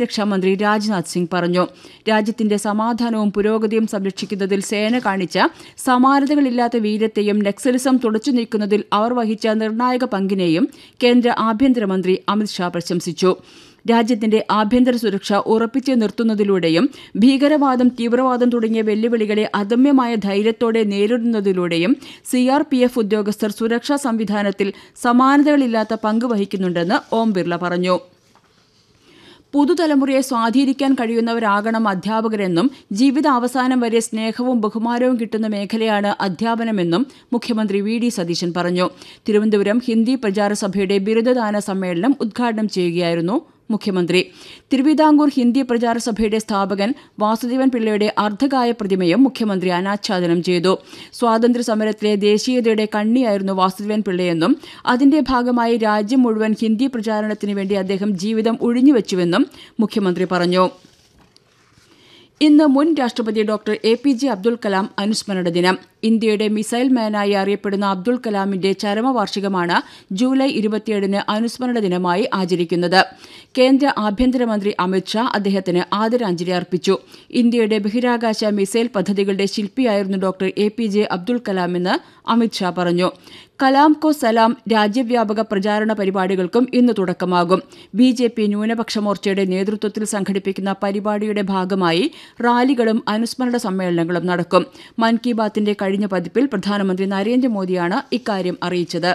രാജ്യരക്ഷാമന്ത്രി രാജ്നാഥ് സിംഗ് പറഞ്ഞു രാജ്യത്തിന്റെ സമാധാനവും പുരോഗതിയും സംരക്ഷിക്കുന്നതിൽ സേന കാണിച്ച സമാനതകളില്ലാത്ത വീര്യത്തെയും നക്സലിസം തുടച്ചു നീക്കുന്നതിൽ അവർ വഹിച്ച നിർണായക പങ്കിനെയും കേന്ദ്ര ആഭ്യന്തരമന്ത്രി അമിത്ഷാ പ്രശംസിച്ചു രാജ്യത്തിന്റെ ആഭ്യന്തര സുരക്ഷ ഉറപ്പിച്ചു നിർത്തുന്നതിലൂടെയും ഭീകരവാദം തീവ്രവാദം തുടങ്ങിയ വെല്ലുവിളികളെ അദമ്യമായ ധൈര്യത്തോടെ നേരിടുന്നതിലൂടെയും സിആർപിഎഫ് ഉദ്യോഗസ്ഥർ സുരക്ഷാ സംവിധാനത്തിൽ സമാനതകളില്ലാത്ത പങ്ക് വഹിക്കുന്നുണ്ടെന്ന് ഓം ബിർള പറഞ്ഞു പുതുതലമുറയെ സ്വാധീനിക്കാൻ കഴിയുന്നവരാകണം അധ്യാപകരെന്നും ജീവിതാവസാനം വരെ സ്നേഹവും ബഹുമാനവും കിട്ടുന്ന മേഖലയാണ് അധ്യാപനമെന്നും മുഖ്യമന്ത്രി വി ഡി സതീശൻ പറഞ്ഞു തിരുവനന്തപുരം ഹിന്ദി പ്രചാര സഭയുടെ ബിരുദദാന സമ്മേളനം ഉദ്ഘാടനം ചെയ്യുകയായിരുന്നു മുഖ്യമന്ത്രി തിരുവിതാംകൂർ ഹിന്ദി പ്രചാര സഭയുടെ സ്ഥാപകൻ വാസുദേവൻ പിള്ളയുടെ അർദ്ധകായ പ്രതിമയും മുഖ്യമന്ത്രി അനാച്ഛാദനം ചെയ്തു സ്വാതന്ത്ര്യ സമരത്തിലെ ദേശീയതയുടെ കണ്ണിയായിരുന്നു വാസുദേവൻ പിള്ളയെന്നും അതിന്റെ ഭാഗമായി രാജ്യം മുഴുവൻ ഹിന്ദി പ്രചാരണത്തിന് വേണ്ടി അദ്ദേഹം ജീവിതം ഒഴിഞ്ഞുവെച്ചുവെന്നും മുഖ്യമന്ത്രി പറഞ്ഞു ഇന്ന് മുൻ രാഷ്ട്രപതി doctor A P J Abdul Kalam അനുസ്മരണ ദിനം ഇന്ത്യയുടെ മിസൈൽ മാനായി അറിയപ്പെടുന്ന അബ്ദുൽ കലാമിന്റെ ചരമവാർഷികമാണ് ജൂലൈ ഇരുപത്തിയേഴിന് അനുസ്മരണ ദിനമായി ആചരിക്കുന്നത് കേന്ദ്ര ആഭ്യന്തരമന്ത്രി അമിത്ഷാ അദ്ദേഹത്തിന് ആദരാഞ്ജലി അർപ്പിച്ചു ഇന്ത്യയുടെ ബഹിരാകാശ മിസൈൽ പദ്ധതികളുടെ ശില്പിയായിരുന്നു doctor A P J Abdul കലാമെന്ന് അമിത്ഷാ പറഞ്ഞു കലാം കോ സലാം രാജ്യവ്യാപക പ്രചാരണ പരിപാടികൾക്കും ഇന്ന് തുടക്കമാകും ബി ജെ പി ന്യൂനപക്ഷ മോർച്ചയുടെ നേതൃത്വത്തിൽ സംഘടിപ്പിക്കുന്ന പരിപാടിയുടെ ഭാഗമായി റാലികളും അനുസ്മരണ സമ്മേളനങ്ങളും നടക്കും മൻ കി ബാത്തിന്റെ കഴിഞ്ഞ പതിപ്പിൽ പ്രധാനമന്ത്രി നരേന്ദ്രമോദിയാണ് ഇക്കാര്യം അറിയിച്ചത്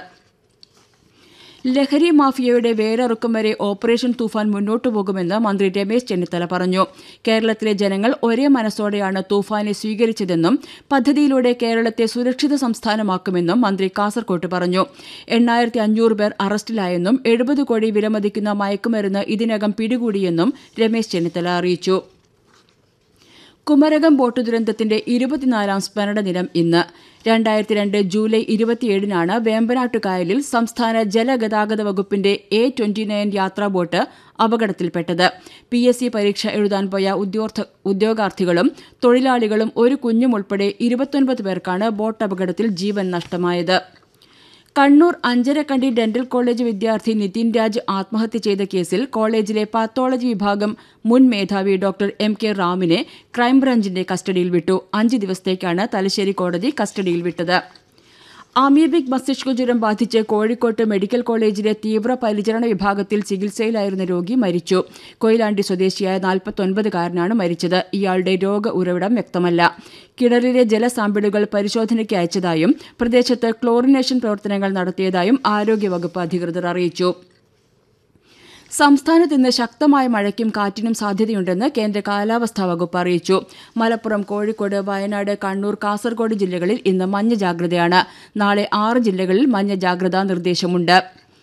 ലഹരി മാഫിയയുടെ വേരറുക്കും വരെ ഓപ്പറേഷൻ തൂഫാൻ മുന്നോട്ടു പോകുമെന്ന് മന്ത്രി രമേശ് ചെന്നിത്തല പറഞ്ഞു കേരളത്തിലെ ജനങ്ങൾ ഒരേ മനസ്സോടെയാണ് തൂഫാനെ സ്വീകരിച്ചതെന്നും പദ്ധതിയിലൂടെ കേരളത്തെ സുരക്ഷിത സംസ്ഥാനമാക്കുമെന്നും മന്ത്രി കാസർകോട്ട് പറഞ്ഞു എണ്ണായിരത്തി അഞ്ഞൂറ് പേർ അറസ്റ്റിലായെന്നും എഴുപത് കോടി വിലമതിക്കുന്ന മയക്കുമരുന്ന് ഇതിനകം പിടികൂടിയെന്നും രമേശ് ചെന്നിത്തല അറിയിച്ചു കുമരകം ബോട്ട് ദുരന്തത്തിന്റെ ഇരുപത്തിനാലാം സ്മരണ ദിനം ഇന്ന് രണ്ടായിരത്തി രണ്ട് ജൂലൈ ഇരുപത്തിയേഴിനാണ് വേമ്പനാട്ടുകായലിൽ സംസ്ഥാന ജലഗതാഗത വകുപ്പിന്റെ എ ട്വന്റി നയൻ യാത്രാ ബോട്ട് അപകടത്തിൽപ്പെട്ടത് പി എസ് സി പരീക്ഷ എഴുതാൻ പോയ ഉദ്യോഗ ഉദ്യോഗാർത്ഥികളും തൊഴിലാളികളും ഒരു കുഞ്ഞും ഉൾപ്പെടെ ഇരുപത്തൊൻപത് പേർക്കാണ് ബോട്ട് അപകടത്തിൽ ജീവൻ നഷ്ടമായത് കണ്ണൂർ അഞ്ചരക്കണ്ടി ഡെന്റൽ കോളേജ് വിദ്യാർത്ഥി നിതിൻ രാജ് ആത്മഹത്യ ചെയ്ത കേസിൽ കോളേജിലെ പാത്തോളജി വിഭാഗം മുൻ മേധാവി ഡോക്ടർ എം കെ റാമിനെ ക്രൈംബ്രാഞ്ചിന്റെ കസ്റ്റഡിയിൽ വിട്ടു അഞ്ച് ദിവസത്തേക്കാണ് തലശ്ശേരി കോടതി കസ്റ്റഡിയിൽ വിട്ടത് അമീബിക് മസ്തിഷ്ക ജ്വരം ബാധിച്ച് കോഴിക്കോട്ട് മെഡിക്കൽ കോളേജിലെ തീവ്ര പരിചരണ വിഭാഗത്തിൽ ചികിത്സയിലായിരുന്ന രോഗി മരിച്ചു കൊയിലാണ്ടി സ്വദേശിയായ നാൽപ്പത്തൊൻപതുകാരനാണ് മരിച്ചത് ഇയാളുടെ രോഗ ഉറവിടം വ്യക്തമല്ല കിണറിലെ ജലസാമ്പിളുകൾ പരിശോധനയ്ക്ക് അയച്ചതായും പ്രദേശത്ത് ക്ലോറിനേഷൻ പ്രവർത്തനങ്ങൾ നടത്തിയതായും ആരോഗ്യവകുപ്പ് അധികൃതർ അറിയിച്ചു സംസ്ഥാനത്ത് ഇന്ന് ശക്തമായ മഴയ്ക്കും കാറ്റിനും സാധ്യതയുണ്ടെന്ന് കേന്ദ്ര കാലാവസ്ഥാ വകുപ്പ് അറിയിച്ചു മലപ്പുറം കോഴിക്കോട് വയനാട് കണ്ണൂർ കാസർഗോഡ് ജില്ലകളിൽ ഇന്ന് മഞ്ഞ ജാഗ്രതയാണ് നാളെ ആറ് ജില്ലകളിൽ മഞ്ഞ ജാഗ്രതാ നിർദ്ദേശമുണ്ട്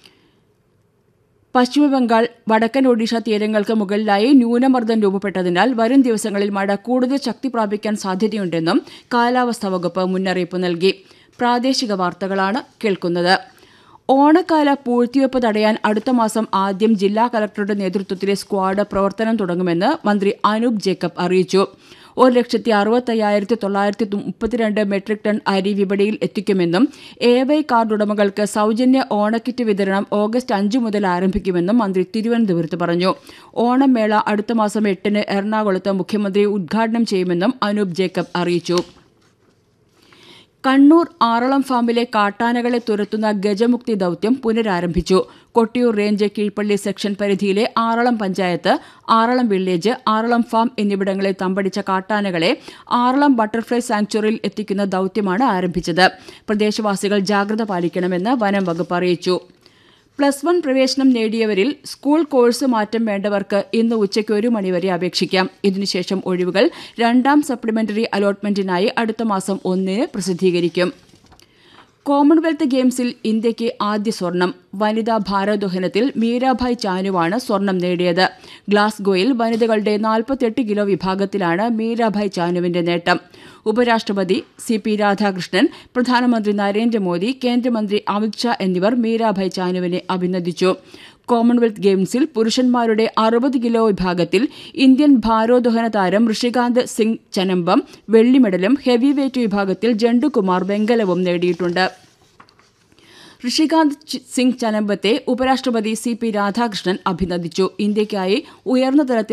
പശ്ചിമബംഗാൾ വടക്കൻ ഒഡീഷ തീരങ്ങൾക്ക് മുകളിലായി ന്യൂനമർദ്ദം രൂപപ്പെട്ടതിനാൽ വരും ദിവസങ്ങളിൽ മഴ കൂടുതൽ ശക്തി പ്രാപിക്കാൻ സാധ്യതയുണ്ടെന്നും കാലാവസ്ഥാ വകുപ്പ് മുന്നറിയിപ്പ് നൽകി പ്രാദേശിക വാർത്തകളാണ് കേൾക്കുന്നത് ഓണക്കാല പൂഴ്ത്തിവെപ്പ് തടയാൻ അടുത്ത മാസം ആദ്യം ജില്ലാ കലക്ടറുടെ നേതൃത്വത്തിലെ സ്ക്വാഡ് പ്രവർത്തനം തുടങ്ങുമെന്ന് മന്ത്രി അനൂപ് ജേക്കബ് അറിയിച്ചു ഒരു ലക്ഷത്തി അറുപത്തയ്യായിരത്തി തൊള്ളായിരത്തി മുപ്പത്തിരണ്ട് മെട്രിക് ടൺ അരി വിപണിയിൽ എത്തിക്കുമെന്നും എ വൈ കാർഡ് ഉടമകൾക്ക് സൗജന്യ ഓണക്കിറ്റ് വിതരണം ഓഗസ്റ്റ് അഞ്ച് മുതൽ ആരംഭിക്കുമെന്നും മന്ത്രി തിരുവനന്തപുരത്ത് പറഞ്ഞു ഓണം മേള അടുത്ത മാസം എട്ടിന് എറണാകുളത്ത് മുഖ്യമന്ത്രി ഉദ്ഘാടനം ചെയ്യുമെന്നും അനൂപ് ജേക്കബ് അറിയിച്ചു കണ്ണൂർ ആറളം ഫാമിലെ കാട്ടാനകളെ തുരത്തുന്ന ഗജമുക്തി ദൌത്യം പുനരാരംഭിച്ചു കൊട്ടിയൂർ റേഞ്ച് കീഴ്പള്ളി സെക്ഷൻ പരിധിയിലെ ആറളം പഞ്ചായത്ത് ആറളം വില്ലേജ് ആറളം ഫാം എന്നിവിടങ്ങളിൽ തമ്പടിച്ച കാട്ടാനകളെ ആറളം ബട്ടർഫ്ലൈ സാങ്ച്വറിയിൽ എത്തിക്കുന്ന ദൌത്യമാണ് ആരംഭിച്ചത് പ്രദേശവാസികൾ ജാഗ്രത പാലിക്കണമെന്ന് വനം വകുപ്പ് അറിയിച്ചു പ്ലസ് വൺ പ്രവേശനം നേടിയവരിൽ സ്കൂൾ കോഴ്സ് മാറ്റം വേണ്ടവർക്ക് ഇന്ന് ഉച്ചയ്ക്ക് ഒരു മണിവരെ അപേക്ഷിക്കാം ഇതിനുശേഷം ഒഴിവുകൾ രണ്ടാം സപ്ലിമെന്ററി അലോട്ട്മെന്റിനായി അടുത്ത മാസം ഒന്നിന് പ്രസിദ്ധീകരിക്കും കോമൺവെൽത്ത് ഗെയിംസിൽ ഇന്ത്യയ്ക്ക് ആദ്യ സ്വർണം വനിതാ ഭാരോദ്വഹനത്തിൽ മീരാഭായ് ചാനുവാണ് സ്വർണം നേടിയത് ഗ്ലാസ്ഗോയിൽ വനിതകളുടെ നാൽപ്പത്തെട്ട് കിലോ വിഭാഗത്തിലാണ് മീരാഭായ് ചാനുവിന്റെ നേട്ടം ഉപരാഷ്ട്രപതി സി പി രാധാകൃഷ്ണൻ പ്രധാനമന്ത്രി നരേന്ദ്രമോദി കേന്ദ്രമന്ത്രി അമിത്ഷാ എന്നിവർ മീരാഭായ് ചാനുവിനെ അഭിനന്ദിച്ചു കോമൺവെൽത്ത് ഗെയിംസിൽ പുരുഷന്മാരുടെ അറുപത് കിലോ വിഭാഗത്തിൽ ഇന്ത്യൻ ഭാരോദ്വഹന താരം ഋഷികാന്ത് സിംഗ് ചനമ്പം വെള്ളി മെഡലും ഹെവി വെയ്റ്റ് വിഭാഗത്തിൽ ജണ്ടുകുമാർ വെങ്കലവും നേടിയിട്ടുണ്ട് ഋഷികാന്ത് സിംഗ് ചനമ്പത്തെ ഉപരാഷ്ട്രപതി സി പി രാധാകൃഷ്ണൻ അഭിനന്ദിച്ചു ഇന്ത്യയ്ക്കായി ഉയർന്ന തലത്തിൽ